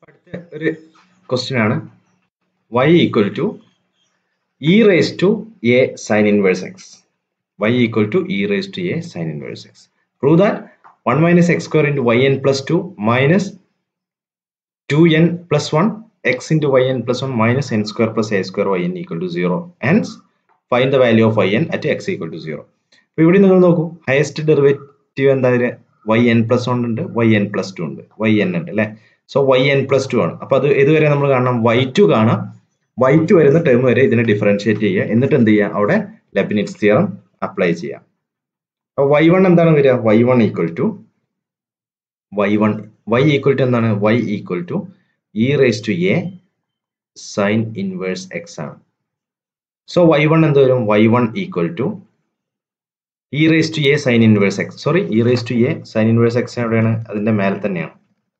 അടുത്ത ഒരു ക്വസ്റ്റ്യൻ ആണ് y equal to e raise to a sine inverse x y equal to e raise to a sine inverse x prove that one minus x square into y n plus two minus two n plus one x into y n plus one minus n square plus a square y n equal to zero and find the value of y n at x equal to zero അപ്പോൾ ഇവിടെ നിങ്ങൾ നോക്കൂ highest derivative എന്താ y n plus one ഉണ്ട് y n plus two ഉണ്ട് y n ഉണ്ട് അല്ലേ so y n plus two ആണ് അപ്പോൾ അത് ഇതുവരെ നമ്മൾ കാണാം വൈ ടു കാണാം വൈ ടു വരുന്ന ടേം വരെ ഇതിനെ ഡിഫറൻഷിയേറ്റ് ചെയ്യുക എന്നിട്ട് എന്ത് ചെയ്യുക അവിടെ ലെബിനിറ്റ്സ് തിയറം അപ്ലൈ ചെയ്യാം അപ്പോൾ വൈ വൺ എന്താണ് വരിക y one equal to y one y equal to എന്താണ് y equal to e raise to a sine inverse x ആണ് സോ വൈ വൺ എന്ത് വരും y one equal to e raise to a sine inverse x sorry e raise to a sine inverse x എവിടെയാണ് അതിന്റെ മേലെ തന്നെയാണ്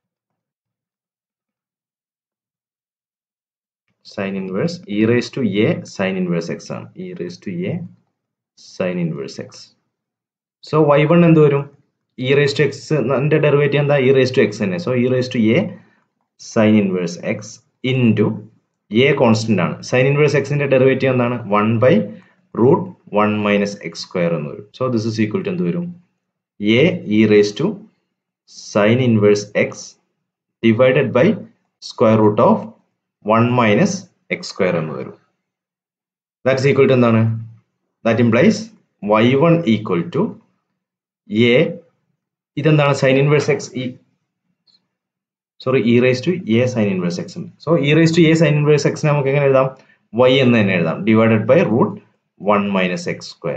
sine inverse e raise to a sine inverse x ആണ് e raise to a sine inverse x so y one എന്ത് വരും e raise to x അതിന്റെ derivative എന്താ e raise to x തന്നെ so e raise to a sine inverse x into a constant ആണ് sine inverse എക്സിന്റെ derivative എന്താണ് one by root one minus x square എന്ന് വരും so this is equal to എന്ത് വരും a e raise to sine inverse x divided by square root of one minus x square എന്ന് വരും that's equal to എന്താണ് that implies y one equal to a ഇതെന്താണ് sine inverse x ഈ sorry e raise to a sine inverse x so e raise to a sine inverse x നമുക്ക് എങ്ങനെ എഴുതാം y എന്ന് തന്നെ എഴുതാം divided by root one minus x square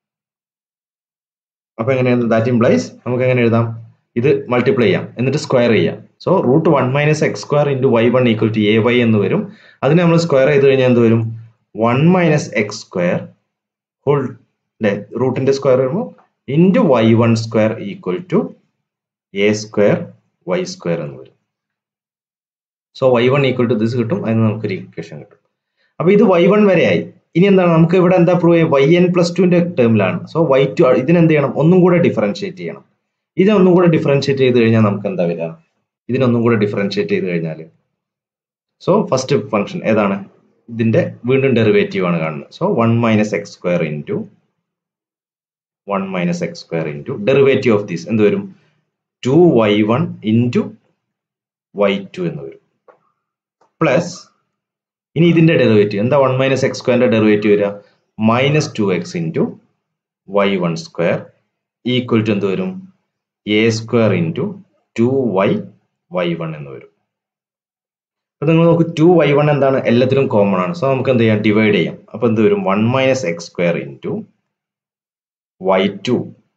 അപ്പൊ എങ്ങനെയാണ് ദാറ്റ് ഇംപ്ലൈസ് നമുക്ക് എങ്ങനെ എഴുതാം ഇത് മൾട്ടിപ്ലൈ ചെയ്യാം എന്നിട്ട് സ്ക്വയർ ചെയ്യാം so root one minus x square into y one equal to a y എന്ന് വരും അതിന് നമ്മൾ സ്ക്വയർ ചെയ്ത് കഴിഞ്ഞാൽ എന്ത് വരും one minus x square whole അല്ലെ റൂട്ടിന്റെ സ്ക്വയർ വരുമ്പോൾ into y one square equal to a square y square എന്ന് വരും so y one equal to this കിട്ടും അതിന് നമുക്കൊരു ഇക്വേഷൻ കിട്ടും അപ്പൊ ഇത് വൈ വൺ വരെ ആയി ഇനി എന്താണ് നമുക്ക് ഇവിടെ എന്താ പ്രൂവ് ചെയ്യുക വൈ എൻ പ്ലസ് ടുവിന്റെ ടേമിലാണ് സോ വൈ ടു ഇതിനെന്ത് ചെയ്യണം ഒന്നും കൂടെ ഡിഫറൻഷിയേറ്റ് ചെയ്യണം ഇതൊന്നും കൂടെ ഡിഫറൻഷിയേറ്റ് ചെയ്ത് കഴിഞ്ഞാൽ നമുക്ക് എന്താ വരിക ഇതിനൊന്നും കൂടെ ഡിഫറൻഷിയേറ്റ് ചെയ്ത് കഴിഞ്ഞാൽ സോ ഫസ്റ്റ് ഫംഗ്ഷൻ ഏതാണ് ഇതിന്റെ വീണ്ടും ഡെറിവേറ്റീവ് ആണ് കാണുന്നത് so one minus x square into one minus x square into derivative of this എന്ത് വരും two y one into y two എന്ന് വരും പ്ലസ് ഇനി ഇതിന്റെ ഡെറിവേറ്റീവ് എന്താ വൺ മൈനസ് എക്സ് സ്ക്വയറിന്റെ ഡെറിവേറ്റീവ് വരിക minus two x into y one square equal to എന്ത് വരും a square into two y y one എന്ന് വരും അപ്പൊ നിങ്ങൾ നോക്ക് ടു വൈ വൺ എന്താണ് എല്ലാത്തിലും കോമൺ ആണ് സോ നമുക്ക് എന്ത് ചെയ്യാം ഡിവൈഡ് ചെയ്യാം അപ്പൊ എന്ത് വരും one minus x square into y two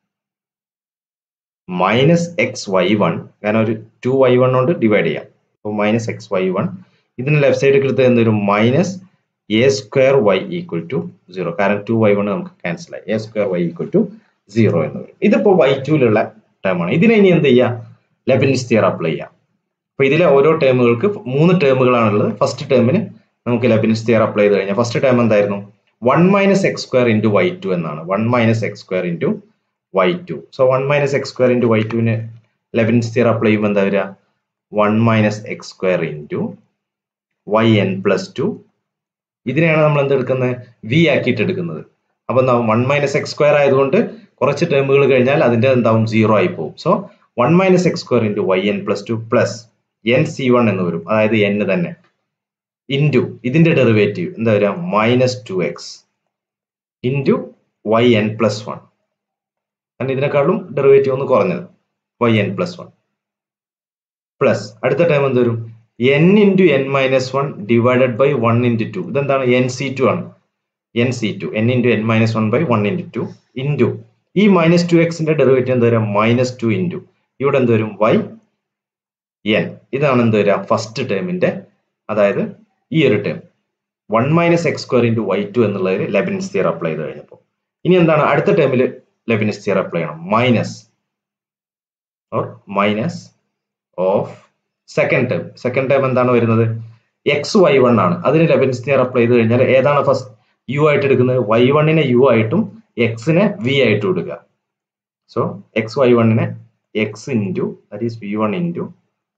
minus x y one കാരണം ഒരു ടു വൈ വൺ കൊണ്ട് ഡിവൈഡ് ചെയ്യാം അപ്പോൾ മൈനസ് എക്സ് വൈ വൺ ഇതിന് ലെഫ്റ്റ് സൈഡിൽ എടുത്ത് എന്ത് വരും minus a square y equal to zero കാരണം ടു വൈ വൺ നമുക്ക് ക്യാൻസൽ ആയി a square y equal to zero എന്ന് വരും ഇതിപ്പോ വൈ ടുവിലുള്ള ടേമാണ് ഇതിനെ ഇനി എന്ത് ചെയ്യുക ലെബനിസ് തിയർ അപ്ലൈ ചെയ്യാം അപ്പൊ ഇതിലെ ഓരോ ടേമുകൾക്ക് മൂന്ന് ടേമുകളാണുള്ളത് ഫസ്റ്റ് ടേമിന് നമുക്ക് ലെബനിസ് തിയർ അപ്ലൈ ചെയ്ത് കഴിഞ്ഞാൽ ഫസ്റ്റ് ടേം എന്തായിരുന്നു one minus x square into y two എന്നാണ് one minus x square into y two so one minus x square into y ടുവിന് ലെബനിസ് തിയർ അപ്ലൈ ചെയ്യുമ്പോൾ എന്താ വരിക one minus x square into y n plus two ഇതിനെയാണ് നമ്മൾ എന്തെടുക്കുന്നത് V ആക്കിയിട്ട് എടുക്കുന്നത് അപ്പൊ എന്താവും വൺ മൈനസ് എക്സ് സ്ക്വയർ ആയതുകൊണ്ട് കുറച്ച് ടേമുകൾ കഴിഞ്ഞാൽ അതിന്റെ എന്താവും സീറോ ആയി പോകും so one minus x square into y n plus two plus n c one എന്ന് വരും അതായത് എൻ തന്നെ ഇൻറ്റു ഇതിന്റെ ഡെറിവേറ്റീവ് എന്താ വരിക minus two x into y n plus one കാരണം ഇതിനെക്കാളും ഡെറിവേറ്റീവ് ഒന്ന് കുറഞ്ഞത് y n plus one plus അടുത്ത ടൈം എന്ത് വരും n into n minus one divided by one into two ഇതെന്താണ് എൻ സി ടു ആണ് n c two n into n minus one by one into two into ഈ minus two എക്സിന്റെ derivative എന്താ വരിക minus two into ഇവിടെ എന്ത് വരും Y N ഇതാണ് എന്ത് വരിക ഫസ്റ്റ് ടേമിന്റെ അതായത് ഈ ഒരു term one minus x square into y two എന്നുള്ളതിൽ ലെബനിസ് തിയർ അപ്ലൈ ചെയ്ത് കഴിഞ്ഞപ്പോൾ ഇനി എന്താണ് അടുത്ത ടേമിൽ ലെബനിസ് തിയർ അപ്ലൈ ചെയ്യണം minus or minus of second term second term എന്താണ് വരുന്നത് എക്സ് വൈ വൺ ആണ് അതിന് ലെബനിസ് തിയർ അപ്ലൈ ചെയ്ത് കഴിഞ്ഞാൽ ഏതാണ് ഫസ്റ്റ് യു ആയിട്ട് എടുക്കുന്നത് വൈ വണ്ണിനെ യു ആയിട്ടും എക്സിനെ വി ആയിട്ടും എടുക്കുക സോ എക്സ് വൈ വണ്ണിനെ x into that is v one into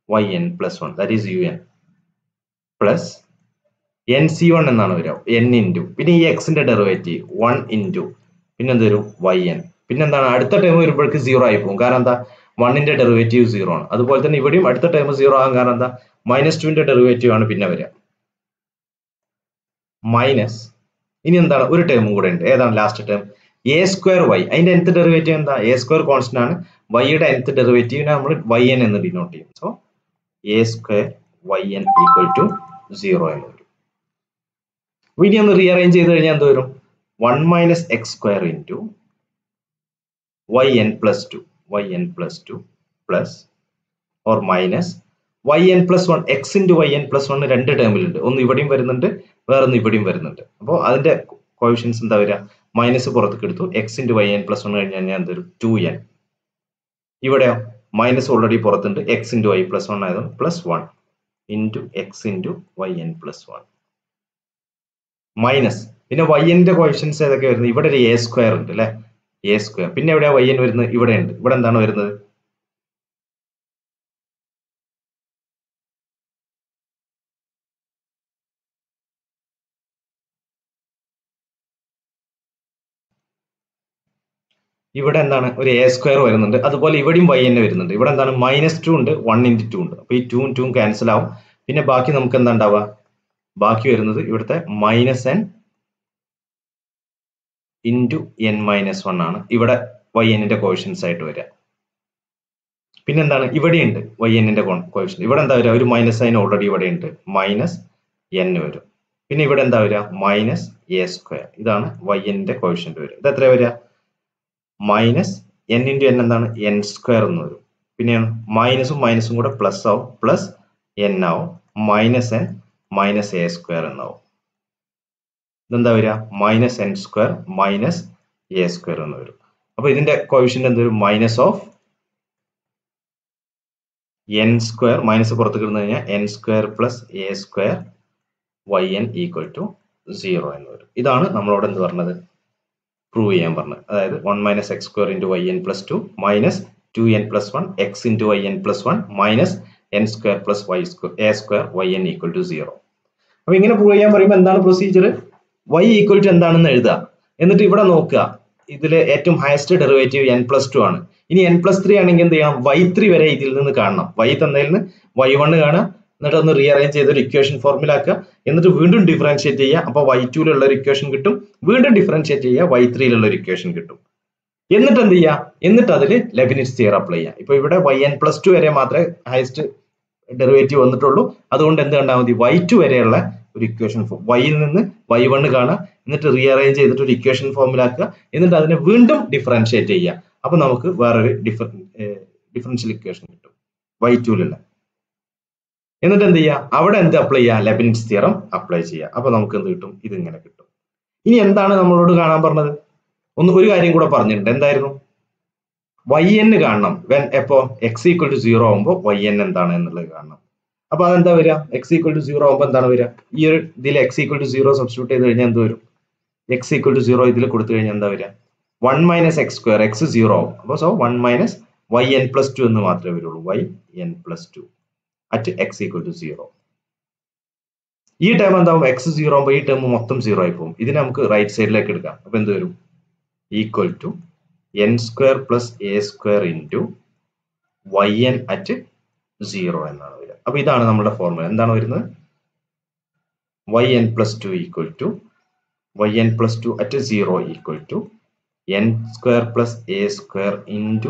y n plus one that is u n plus n c one എന്നാണ് വരിക എൻ ഇൻറ്റു പിന്നെ ഈ എക്സിന്റെ ഡെറിവേറ്റീവ് വൺ ഇൻറ്റു പിന്നെ എന്ത് വരും വൈ എൻ പിന്നെ എന്താണ് അടുത്ത ടൈം വരുമ്പോഴേക്ക് സീറോ ആയി പോകും കാരണം എന്താ വണ്ണിന്റെ ഡെറിവേറ്റീവ് സീറോ ആണ് അതുപോലെ തന്നെ ഇവിടെയും അടുത്ത ടൈം സീറോ ആകാൻ കാരണം എന്താ മൈനസ് ടുവിന്റെ ഡെറിവേറ്റീവ് ആണ് പിന്നെ വരിക മൈനസ് ഇനി എന്താണ് ഒരു ടേമും കൂടെ ഉണ്ട് ഏതാണ് last term a square y അതിന്റെ nth ഡെറിവേറ്റീവ് എന്താ എ സ്ക്വയർ കോൺസ്റ്റന്റ് ആണ് വൈയുടെ nth ഡെറിവേറ്റീവിനെ നമ്മൾ വൈ എൻ എന്ന് ഡിനോട്ട് ചെയ്യും so a square y n equal to zero എന്ന് വരും അപ്പൊ ഇനി ഒന്ന് റീഅറേഞ്ച് ചെയ്ത് കഴിഞ്ഞാൽ എന്ത് വരും one minus x square into y n plus two y n plus two plus or minus y n plus one x into y n plus one രണ്ട് ടേമിലുണ്ട് ഒന്ന് ഇവിടെയും വരുന്നുണ്ട് വേറൊന്ന് ഇവിടെയും വരുന്നുണ്ട് അപ്പോൾ അതിന്റെ കോവിഷൻസ് എന്താ വരിക മൈനസ് പുറത്തേക്ക് എടുത്തു x into y n plus one കഴിഞ്ഞ് കഴിഞ്ഞാൽ എന്തൊരു ടു എൻ ഇവിടെയോ മൈനസ് ഓൾറെഡി പുറത്തുണ്ട് x into y plus one ആയതുകൊണ്ട് plus one into x into y n plus one minus പിന്നെ വൈ എൻ്റെ കോയിഷൻസ് ഏതൊക്കെ വരുന്നത് ഇവിടെ ഒരു എ സ്ക്വയർ ഉണ്ട് അല്ലെ എ സ്ക്വയർ പിന്നെ എവിടെയാ വൈ എൻ വരുന്നത് ഇവിടെ ഉണ്ട് ഇവിടെ എന്താണ് വരുന്നത് ഇവിടെ എന്താണ് ഒരു എ സ്ക്വയർ വരുന്നുണ്ട് അതുപോലെ ഇവിടെയും വൈ തന്നെ വരുന്നുണ്ട് ഇവിടെ എന്താണ് മൈനസ് ടു ഉണ്ട് വൺ ഇൻറ്റു ടു ഉണ്ട് അപ്പൊ ഈ ടൂവും ടൂവും ക്യാൻസൽ ആവും പിന്നെ ബാക്കി നമുക്ക് എന്താ ഉണ്ടാവുക ബാക്കി വരുന്നത് ഇവിടുത്തെ minus n into n minus one ആണ് ഇവിടെ വൈ എന്നിന്റെ കോഷ്യൻസ് ആയിട്ട് വരിക പിന്നെന്താണ് ഇവിടെയുണ്ട് വൈ എന്നിന്റെ കോഷ്യൻ ഇവിടെ എന്താ വരിക ഒരു മൈനസ് സൈൻ ഓൾറെഡി ഇവിടെ ഉണ്ട് മൈനസ് എൻ വരും പിന്നെ ഇവിടെ എന്താ വരിക മൈനസ് എ സ്ക്വയർ ഇതാണ് വൈ എന്നിന്റെ കോഷ്യന്റ് വരിക ഇത് എത്ര വരിക മൈനസ് എൻ ഇൻറ്റു എൻ എന്താണ് എൻ സ്ക്വയർ എന്ന് വരും പിന്നെ മൈനസും മൈനസും കൂടെ പ്ലസ് ആവും പ്ലസ് എൻ ആവും minus n minus a square എന്നാവും ഇതെന്താ വരിക minus n square minus a square എന്ന് വരും അപ്പൊ ഇതിന്റെ കോവിഷ്യന്റ് എന്ത് വരും minus of n square minus പുറത്തേക്ക് ഇടുന്നു കഴിഞ്ഞാൽ n square plus a square y n equal to zero എന്ന് വരും ഇതാണ് നമ്മളോട് എന്ത് പറഞ്ഞത് പ്രൂവ് ചെയ്യാൻ പറഞ്ഞത് അതായത് one minus x square into y n plus two minus two n plus one x into y n plus one minus n square plus y square a square y n equal to zero അപ്പൊ ഇങ്ങനെ prove ചെയ്യാൻ പറയുമ്പോൾ എന്താണ് procedure Y equal to എന്താണെന്ന് എഴുതുക എന്നിട്ട് ഇവിടെ നോക്കുക ഇതിൽ ഏറ്റവും highest derivative n plus two ആണ് ഇനി എൻ പ്ലസ് ത്രീ ആണെങ്കിൽ എന്ത് ചെയ്യണം വൈ ത്രീ വരെ ഇതിൽ നിന്ന് കാണണം വൈ തന്നതിൽ നിന്ന് വൈ വൺ കാണുക എന്നിട്ട് ഒന്ന് റീഅറേഞ്ച് ചെയ്ത് ഒരു ഇക്വേഷൻ ഫോർമുല ആക്കുക എന്നിട്ട് വീണ്ടും ഡിഫറൻഷിയേറ്റ് ചെയ്യുക അപ്പോൾ വൈ ടുവിലുള്ള ഒരു ഇക്വേഷൻ കിട്ടും വീണ്ടും ഡിഫറൻഷിയേറ്റ് ചെയ്യുക വൈ ത്രീയിലുള്ള ഒരു ഇക്വേഷൻ കിട്ടും എന്നിട്ട് എന്ത് ചെയ്യുക എന്നിട്ട് അതിൽ ലെബിനിറ്റ്സ് തിയർ അപ്ലൈ ചെയ്യുക ഇപ്പൊ ഇവിടെ വൈ എൻ പ്ലസ് ടു വരെ മാത്രമേ ഹയസ്റ്റ് ഡെറിവേറ്റീവ് വന്നിട്ടുള്ളൂ അതുകൊണ്ട് എന്ത് കണ്ടാൽ മതി വൈ ടു വരെയുള്ള ഒരു ഇക്വേഷൻ വൈയിൽ നിന്ന് വൈ വൺ കാണുക എന്നിട്ട് റീഅറേഞ്ച് ചെയ്തിട്ട് ഒരു ഇക്വേഷൻ ഫോമിലാക്കുക എന്നിട്ട് അതിനെ വീണ്ടും ഡിഫറൻഷിയേറ്റ് ചെയ്യുക അപ്പൊ നമുക്ക് വേറൊരു ഡിഫർ ഡിഫറൻഷ്യൽ ഇക്വേഷൻ കിട്ടും വൈ ടുവിലുള്ള എന്നിട്ട് എന്ത് ചെയ്യുക അവിടെ എന്ത് അപ്ലൈ ചെയ്യുക ലെബിനിറ്റ്സ് തിയറം അപ്ലൈ ചെയ്യുക അപ്പൊ നമുക്ക് എന്ത് കിട്ടും ഇത് ഇങ്ങനെ കിട്ടും ഇനി എന്താണ് നമ്മളോട് കാണാൻ പറഞ്ഞത് ഒന്ന് ഒരു കാര്യം കൂടെ പറഞ്ഞിട്ടുണ്ട് എന്തായിരുന്നു വൈ എൻ കാണണം വെൻ എപ്പോ എക്സ് ഈക്വൽ ടു സീറോ ആകുമ്പോൾ വൈ എൻ എന്താണ് എന്നുള്ളത് കാണണം അപ്പൊ അതെന്താ വരിക എക്സ് ഈക്വൽ ടു സീറോ ആകുമ്പോൾ എന്താണ് വരിക ഈ ഒരു ഇതിൽ x equal to zero substitute ചെയ്ത് കഴിഞ്ഞാൽ എന്ത് വരും എക്സ് ഈക്വൽ ടു സീറോ ഇതിൽ കൊടുത്തു കഴിഞ്ഞാൽ എന്താ വരിക one minus x square x zero ആവും അപ്പോൾ so one minus y n plus two എന്ന് മാത്രമേ വരുള്ളൂ y n plus two at x equal to zero ഈ ടൈം എന്താവും എക്സ് സീറോ ആകുമ്പോൾ ഈ ടേം മൊത്തം സീറോ ആയി പോകും ഇതിനെ നമുക്ക് റൈറ്റ് സൈഡിലേക്ക് എടുക്കാം അപ്പൊ എന്ത് വരും equal to n square plus a square into y n at zero എന്നാണ് വരിക അപ്പൊ ഇതാണ് നമ്മുടെ ഫോർമുല എന്താണ് വരുന്നത് y n plus two equal to y n plus two at zero equal to n square plus a square into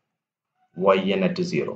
y n at zero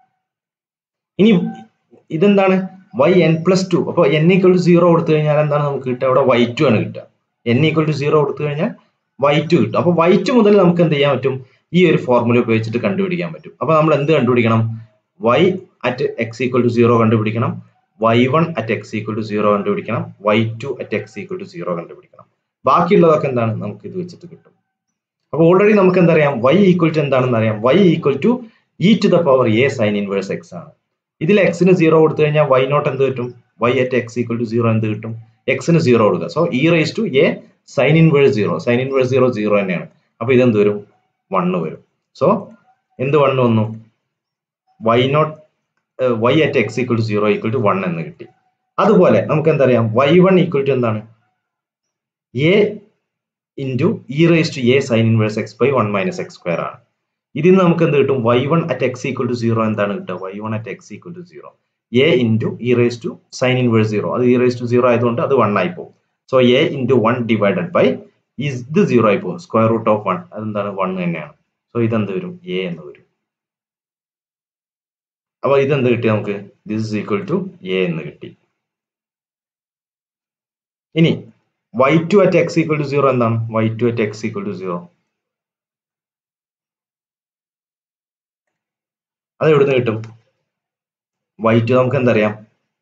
ഇനി ഇതെന്താണ് y n plus two അപ്പോൾ എൻ ഈക്വൽ ടു സീറോ കൊടുത്തു കഴിഞ്ഞാൽ എന്താണ് നമുക്ക് കിട്ടുക അവിടെ Y to ആണ് കിട്ടുക എൻ ഈക്വൽ ടു സീറോ കൊടുത്തു കഴിഞ്ഞാൽ വൈ ടു കിട്ടും അപ്പോൾ വൈ ടു മുതൽ നമുക്ക് എന്ത് ചെയ്യാൻ പറ്റും ഈ ഒരു ഫോർമുല ഉപയോഗിച്ചിട്ട് കണ്ടുപിടിക്കാൻ പറ്റും അപ്പോൾ നമ്മൾ എന്ത് കണ്ടുപിടിക്കണം y at x equal to zero കണ്ടുപിടിക്കണം y one at x equal to zero കണ്ടുപിടിക്കണം y two at x equal to zero കണ്ടുപിടിക്കണം ബാക്കിയുള്ളതൊക്കെ എന്താണ് നമുക്ക് ഇത് വെച്ചിട്ട് കിട്ടും അപ്പോൾ ഓൾറെഡി നമുക്ക് എന്തറിയാം വൈ ഈക്വൽ ടു എന്താണെന്ന് അറിയാം y equal to e to the power a sine inverse x ആണ് ഇതിൽ എക്സിന് സീറോ കൊടുത്തു കഴിഞ്ഞാൽ വൈ നോട്ട് എന്ത് കിട്ടും y at x equal to zero എന്ത് കിട്ടും എക്സിന് സീറോ കൊടുക്കുക so e raise to a sine inverse zero sine inverse zero zero തന്നെയാണ് അപ്പൊ ഇതെന്ത് വരും വണ്ണ് വരും സോ എന്ത് വണ്ണ് വന്നു y naught y at x equal to zero equal to one എന്ന് കിട്ടി അതുപോലെ നമുക്ക് എന്താ അറിയാം വൈ വൺ ഈക്വൽ ടു എന്താണ് a into e raise to a sine inverse x by one minus x square ആണ് ഇതിൽ നിന്ന് നമുക്ക് എന്ത് കിട്ടും y one at x equal to zero എന്താണ് കിട്ടുക y one at x equal to zero a into e raise to sine inverse zero അത് e raise to zero ആയതുകൊണ്ട് അത് വൺ ആയി പോകും so a into one divided by ഇത് zero ആയി പോകും സ്ക്വയർ റൂട്ട് ഓഫ് വൺ അതെന്താണ് one തന്നെയാണ് സോ ഇതെന്ത് വരും എ എന്ന് വരും അപ്പൊ ഇതെന്ത് കിട്ടി നമുക്ക് this is equal to a എന്ന് കിട്ടി ഇനി y two at x equal to zero എന്താണ് y two at x equal to zero അത് എവിടുന്ന് കിട്ടും വൈ ടു നമുക്ക് എന്തറിയാം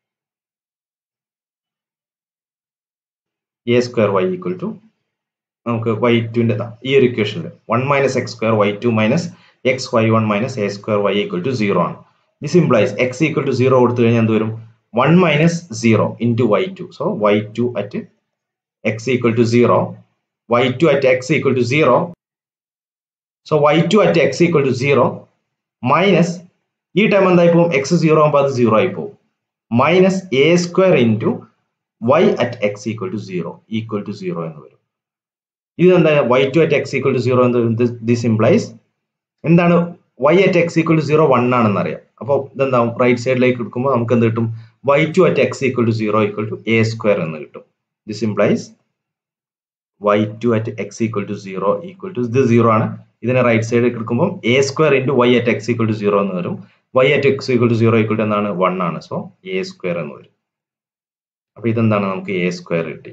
a square y equal to നമുക്ക് വൈ ടുവിന്റെ ഈ ഒരു ഇക്വേഷനിൽ one minus x square y two minus x y one minus a square y equal to zero ആണ് this implies x equal to zero കൊടുത്തു കഴിഞ്ഞാൽ എന്ത് വരും one minus zero into y two so y two at x equal to zero y two at x equal to zero so y two at x equal to zero minus ഈ time എന്തായി പോകും X zero ആകുമ്പോൾ അത് zero ആയി പോകും minus a square into y at x equal to zero equal to zero എന്ന് വരും ഇത് എന്താ y two at x equal to zero എന്ന് ദിസ് ഇംപ്ലൈസ് എന്താണ് y at x equal to zero one ആണെന്ന് അറിയാം അപ്പോൾ ഇതെന്താവും റൈറ്റ് സൈഡിലേക്ക് എടുക്കുമ്പോൾ നമുക്ക് എന്ത് കിട്ടും y two at x equal to zero equal to a square എന്ന് കിട്ടും this implies y two at x equal to zero equal to ഇത് സീറോ ആണ് ഇതിനെ റൈറ്റ് സൈഡിലേക്ക് എടുക്കുമ്പോൾ a square into y at x equal to zero എന്ന് വരും y at x equal to zero equal to എന്താണ് വൺ ആണ് so a square എന്ന് വരും അപ്പൊ ഇതെന്താണ് നമുക്ക് എ സ്ക്വയർ കിട്ടി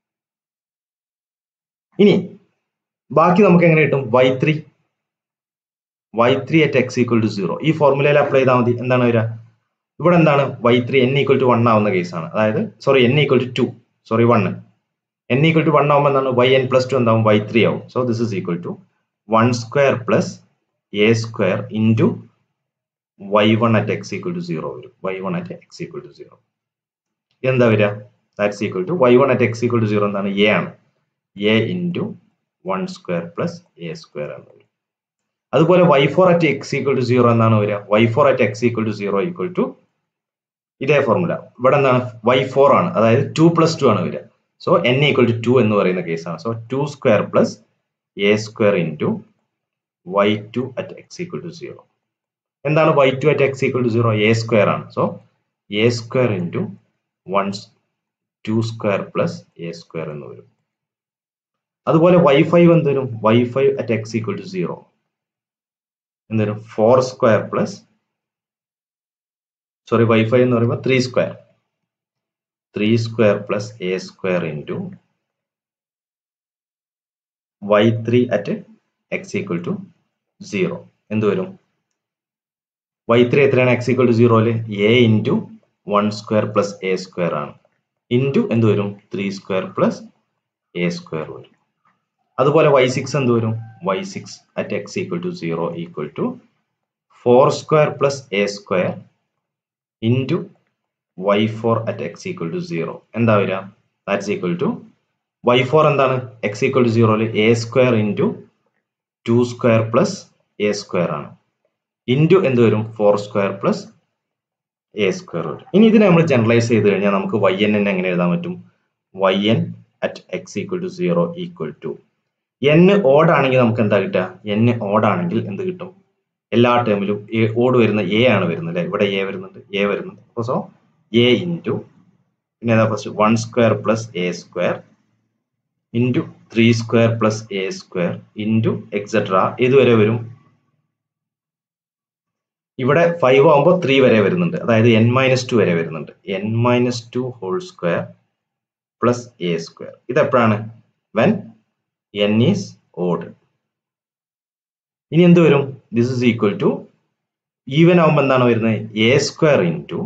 ഇനി ബാക്കി നമുക്ക് എങ്ങനെ കിട്ടും y three y three at x equal to zero ഈ ഫോർമുലയിൽ അപ്ലൈ ചെയ്താൽ മതി എന്താണ് വരിക ഇവിടെ എന്താണ് y three n equal to one ആവുന്ന കേസാണ് അതായത് sorry n equal to two sorry one n equal to one ആവുമ്പോൾ എന്താണ് വൈ എൻ പ്ലസ് ടു എന്താവും വൈ ത്രീ ആവും so this is equal to one square plus a square into y one at x equal to zero വരും y one at x equal to zero എന്താ വരിക that's equal to y one at x equal to zero എന്താണ് a ആണ് a into one square plus a square എന്ന് വരും അതുപോലെ y four at x equal to zero എന്നാണ് വരിക y four at x equal to zero equal to ഇതേ formula ഇവിടെ എന്താണ് വൈ ഫോർ ആണ് അതായത് ടു പ്ലസ് ടു ആണ് വരിക so n equal to two എന്ന് പറയുന്ന കേസാണ് so two square plus a square into y two at x equal to zero എന്താണ് y two at x equal to zero a square ആണ് so a square into one two square plus a square എന്ന് വരും അതുപോലെ y five എന്ത് വരും y five at x equal to zero എന്ത് വരും four square plus sorry y five എന്ന് പറയുമ്പോൾ three square three square plus a square into y three at x equal to zero എന്ത് വരും വൈ ത്രീ എത്രയാണ് x equal to സീറോയില് a into one square plus a square ആണ് into എന്ത് വരും three square plus a square വരും അതുപോലെ y six എന്ത് വരും y six at x equal to zero equal to four square plus a square into y four at x equal to zero എന്താ വരിക that's equal to y four എന്താണ് x equal to സീറോയിൽ a square into two square plus a square ആണ് into എന്ത് വരും four square plus a square വരും ഇനി ഇതിനെ നമ്മൾ ജനറലൈസ് ചെയ്ത് കഴിഞ്ഞാൽ നമുക്ക് വൈ എൻ എങ്ങനെ എഴുതാൻ പറ്റും y n at x equal to zero equal to n odd ആണെങ്കിൽ നമുക്ക് എന്താ കിട്ടുക എൻ ഓഡ് ആണെങ്കിൽ എന്ത് കിട്ടും എല്ലാ ടേമിലും ഓഡ് വരുന്ന എ ആണ് വരുന്നത് അല്ലെ ഇവിടെ എ വരുന്നുണ്ട് എ വരുന്നുണ്ട് അപ്പോൾ സോ എ ഇൻറ്റു പിന്നെ ഏതാ first one square plus a square into three square plus a square into etcetera ഇതുവരെ വരും ഇവിടെ ഫൈവ് ആകുമ്പോൾ ത്രീ വരെ വരുന്നുണ്ട് അതായത് എൻ മൈനസ് ടു വരെ വരുന്നുണ്ട് n minus two whole square plus a square ഇത് എപ്പോഴാണ് വെൻ എൻ ഈസ് ഓഡ് ഇനി എന്ത് വരും this is equal to even ആവുമ്പോൾ എന്താണ് വരുന്നത് a square into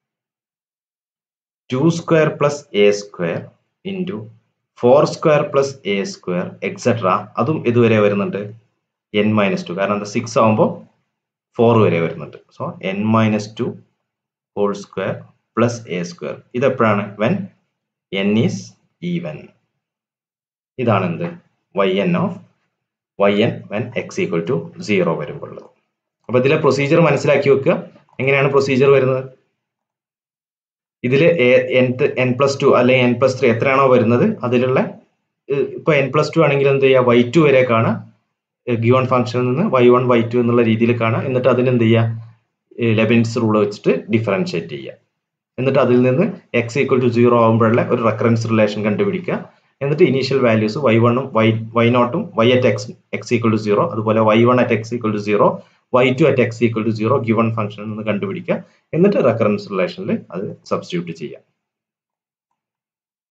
two square plus a square into four square plus a square etcetera അതും ഇതുവരെ വരുന്നുണ്ട് എൻ മൈനസ് ടു കാരണം എന്താ സിക്സ് ആവുമ്പോൾ ഫോർ വരെ വരുന്നുണ്ട് so n minus two whole square plus a square ഇത് എപ്പോഴാണ് വെൻ എൻ ഈസ് ഈവൻ ഇതാണ് എന്ത് y n of y n when x equal to zero വരുമ്പോൾ അപ്പോൾ ഇതിലെ പ്രൊസീജിയർ മനസ്സിലാക്കി വെക്കുക എങ്ങനെയാണ് പ്രൊസീജിയർ വരുന്നത് ഇതിൽ nth എൻ പ്ലസ് ടു അല്ലെങ്കിൽ എൻ പ്ലസ് ത്രീ എത്രയാണോ വരുന്നത് അതിലുള്ള ഏഹ് ഇപ്പൊ എൻ പ്ലസ് ടു ആണെങ്കിൽ എന്ത് ചെയ്യുക വൈ ടു വരെ കാണാം ഗിവൺ ഫംഗ്ഷനിൽ നിന്ന് വൈ വൺ വൈ ടു എന്നുള്ള രീതിയിൽ കാണാം എന്നിട്ട് അതിന് എന്ത് ചെയ്യുക ലെബിൻസ് റൂൾ വെച്ചിട്ട് ഡിഫറൻഷിയേറ്റ് ചെയ്യുക എന്നിട്ട് അതിൽ നിന്ന് എക്സ് ഈക്വൽ ടു സീറോ ആകുമ്പോഴുള്ള ഒരു റെക്കറൻസ് റിലേഷൻ കണ്ടുപിടിക്കുക എന്നിട്ട് ഇനീഷ്യൽ വാല്യൂസ് വൈ വണ്ണും വൈ വൈ നോട്ടും y at x x equal to zero അതുപോലെ y one at x equal to zero y two at x equal to zero given ഫംഗ്ഷനിൽ നിന്ന് കണ്ടുപിടിക്കുക എന്നിട്ട് റെക്കറൻസ് റിലേഷനിൽ അത് സബ്സ്റ്റിറ്റ്യൂട്ട് ചെയ്യാം